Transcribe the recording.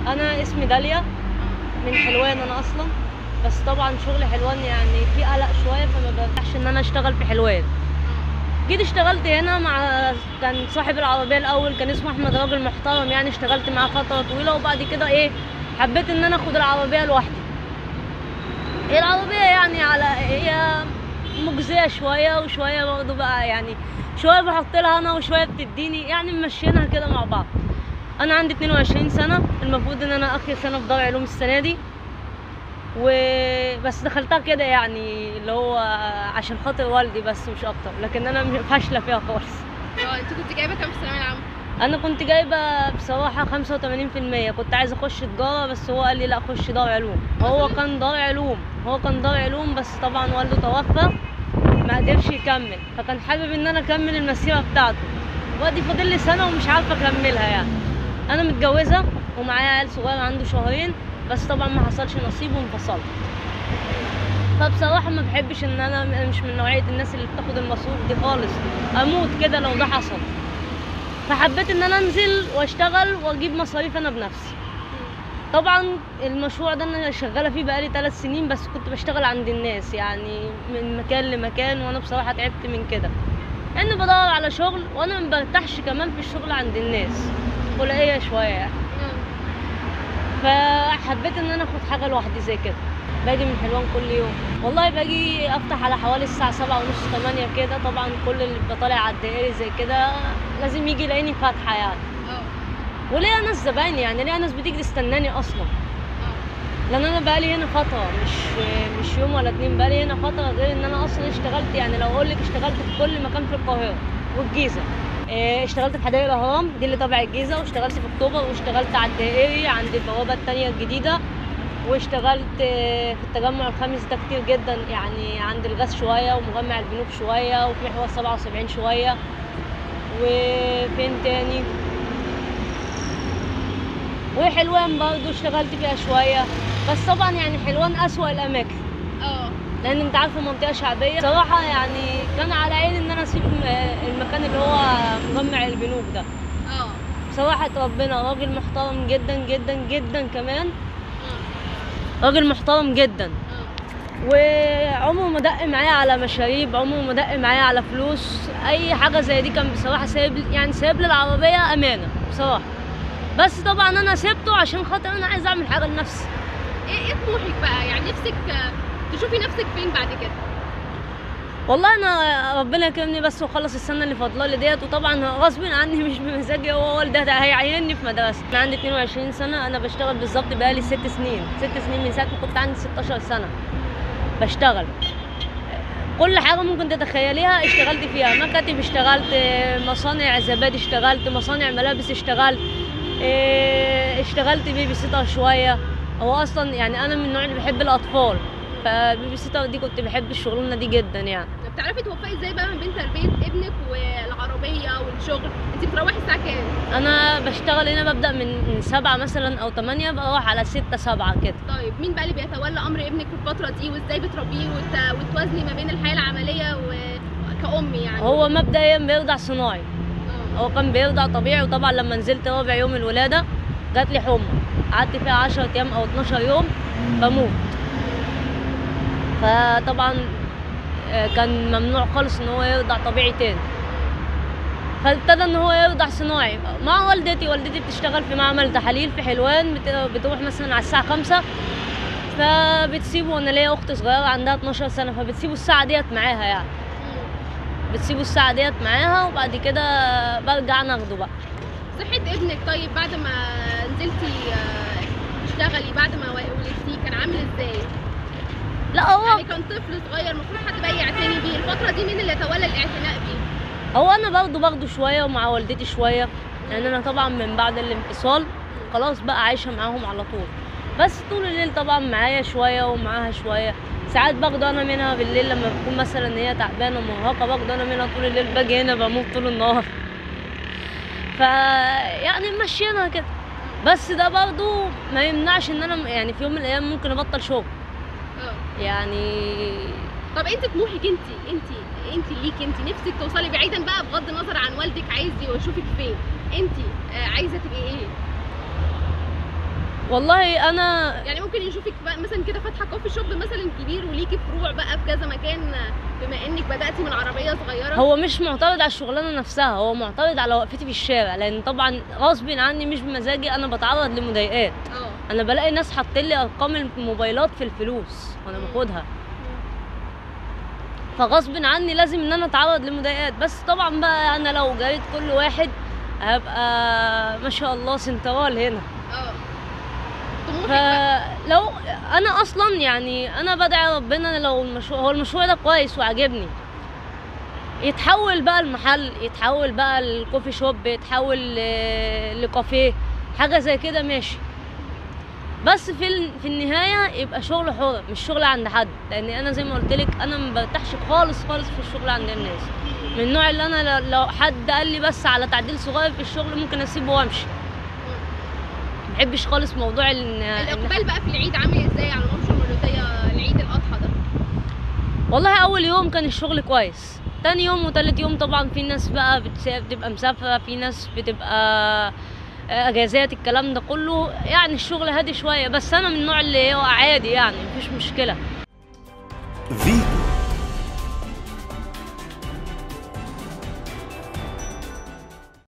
انا اسمي داليا من حلوان انا اصلا بس طبعا شغل حلوان يعني في قلق شويه فما برتاحش ان انا اشتغل في حلوان جيت اشتغلت هنا مع كان صاحب العربيه الاول كان اسمه احمد راجل محترم يعني اشتغلت معاه فتره طويله وبعد كده ايه حبيت ان انا اخد العربيه لوحدي هي العربيه يعني على هي مجزيه شويه وشويه برضه بقى يعني شويه بحط لها انا وشويه بتديني يعني ممشينها كده مع بعض انا عندي 22 سنه المفروض ان انا اخر سنه في دار علوم السنه دي وبس دخلتها كده يعني اللي هو عشان خاطر والدي بس مش اكتر لكن انا مش فاشله فيها خالص اه انت كنت جايبه كام في الثانويه العامه انا كنت جايبه بصراحه 85% كنت عايزه اخش تجاره بس هو قال لي لا خش دار علوم هو كان دار علوم هو كان دار علوم بس طبعا والده توفى ما قدرش يكمل فكان حابب ان انا اكمل المسيره بتاعته وادي فاضل لي سنه ومش عارفه اكملها يعني انا متجوزه ومعايا عيل صغير عنده شهرين بس طبعا ما حصلش نصيب وانفصلت فبصراحة ما بحبش ان انا أنا مش من نوعية الناس اللي بتاخد المصروف دي خالص اموت كده لو ده حصل فحبيت ان انا انزل واشتغل واجيب مصاريف انا بنفسي طبعا المشروع ده انا شغاله فيه بقالي ثلاث سنين بس كنت بشتغل عند الناس يعني من مكان لمكان وانا بصراحه تعبت من كده لان بدور على شغل وانا ما برتاحش كمان في الشغل عند الناس قلقيه شويه يعني فحبيت ان انا اخد حاجه لوحدي زي كده باجي من حلوان كل يوم والله باجي افتح على حوالي الساعه سبعة ونص تمانية كده طبعا كل اللي بيبقى طالع على الدائري زي كده لازم يجي يلاقيني فاتحه يعني اه وليا ناس زباين يعني ليا ناس بتيجي تستناني اصلا اه لان انا بقالي هنا فتره مش مش يوم ولا اتنين بقالي هنا فتره غير ان انا اصلا اشتغلت يعني لو اقول لك اشتغلت في كل مكان في القاهره والجيزه إيه، اشتغلت في حدائق الاهرام دي اللي تبع الجيزه واشتغلت في اكتوبر واشتغلت على الدائري عند البوابه التانية الجديده واشتغلت آه، في التجمع الخامس ده كتير جدا يعني عند الغاز شويه ومجمع البنوك شويه وفي محور 77 شويه وفين تاني وحلوان برضو اشتغلت فيها شويه بس طبعا يعني حلوان اسوأ الاماكن اه لان انت عارفه منطقه شعبيه صراحه يعني كان على عيني ان انا اسيب م- المكان اللي هو مجمع البنوك ده اه بصراحه ربنا راجل محترم جدا جدا جدا كمان اه راجل محترم جدا اه وعمره ما دق معايا على مشاريب عمره ما دق معايا على فلوس اي حاجه زي دي كان بصراحه سايب يعني سايب لي العربيه امانه بصراحه بس طبعا انا سيبته عشان خاطر انا عايز اعمل حاجه لنفسي ايه ايه طموحك بقى يعني نفسك آه، تشوفي نفسك فين بعد كده والله انا ربنا يكرمني بس واخلص السنه اللي فاضله لي ديت وطبعا غصب عني مش بمزاجي هو والدي هيعيني في مدرسه انا عندي 22 سنه انا بشتغل بالظبط بقالي ست سنين ست سنين من ساعه ما كنت عندي 16 سنه بشتغل كل حاجه ممكن تتخيليها اشتغلت فيها مكاتب اشتغلت مصانع زبادي اشتغلت مصانع ملابس اشتغلت اه، اشتغلت بيبي سيتر شويه هو اصلا يعني انا من النوع اللي بحب الاطفال فبيبي سيتر دي كنت بحب الشغلانه دي جدا يعني طب بتعرفي توفقي ازاي بقى ما بين تربيه ابنك والعربيه والشغل انت بتروحي الساعه كام انا بشتغل هنا ببدا من من سبعة مثلا او تمانية بروح على ستة سبعة كده طيب مين بقى اللي بيتولى امر ابنك في الفتره دي وازاي بتربيه وت... وتوازني ما بين الحياه العمليه وكأم يعني هو مبدئيا بيرضع صناعي اه هو كان بيرضع طبيعي وطبعا لما نزلت رابع يوم الولاده جات لي حمى قعدت فيها 10 ايام او 12 يوم بموت فطبعا آه، كان ممنوع خالص ان هو يرضع طبيعي تاني فابتدى ان هو يرضع صناعي مع والدتي والدتي بتشتغل في معمل تحاليل في حلوان بت- بتروح مثلا على الساعه 5 فبتسيبه وانا ليا اخت صغيره عندها 12 سنه فبتسيبه الساعه ديت معاها يعني بتسيبه الساعه ديت معاها وبعد كده برجع ناخده بقى صحه ابنك طيب بعد ما نزلتي آه، تشتغلي بعد ما ولدتيه كان عامل ازاي لا هو يعني كان طفل صغير المفروض حد بقى يعتني بيه الفتره دي مين اللي يتولى الاعتناء بيه هو انا برضه باخده شويه ومع والدتي شويه لان انا طبعا من بعد الانفصال خلاص بقى عايشه معاهم على طول بس طول الليل طبعا معايا شويه ومعاها شويه ساعات باخده انا منها بالليل لما بكون مثلا هي تعبانه ومرهقه باخده انا منها طول الليل باجي هنا بموت طول النهار ف يعني ماشيينها كده بس ده برضه ما يمنعش ان انا يعني في يوم من الايام ممكن ابطل شغل اه يعني طب انت طموحك انت انت انت ليك انت نفسك توصلي بعيدا بقى بغض النظر عن والدك عايز يشوفك فين انت آه، عايزه تبقي ايه والله انا يعني ممكن يشوفك بقى مثلا كده فاتحه كوفي شوب مثلا كبير وليكي فروع بقى في كذا مكان بما انك بداتي من عربيه صغيره هو مش معتمد على الشغلانه نفسها هو معتمد على وقفتي في الشارع لان طبعا غصب عني مش بمزاجي انا بتعرض لمضايقات اه انا بلاقي ناس حاطين لي ارقام الموبايلات في الفلوس وانا مم. باخدها فغصب عني لازم ان انا اتعرض لمضايقات بس طبعا بقى انا لو جريت كل واحد هبقى ما شاء الله سنترال هنا اه طموحك بقى فلو انا اصلا يعني انا بدعي ربنا لو المشروع هو المشروع ده كويس وعجبني يتحول بقى المحل يتحول بقى الكوفي شوب يتحول ل- لكافيه حاجه زي كده ماشي بس في ال- في النهايه يبقى شغل حر مش شغل عند حد لان انا زي ما قلت لك انا ما برتاحش خالص خالص في الشغل عند الناس من النوع اللي انا ل- لو حد قال لي بس على تعديل صغير في الشغل ممكن اسيبه وامشي ما بحبش خالص موضوع ان إن الاقبال بقى في العيد عامل ازاي على ممشى المولوديه العيد الاضحى ده والله اول يوم كان الشغل كويس تاني يوم وتالت يوم طبعا في ناس بقى بتسا- بتبقى مسافرة في ناس بتبقى اجازات الكلام ده كله يعني الشغل هادي شوية بس انا من النوع اللي هو عادي يعني مفيش مشكلة فيتو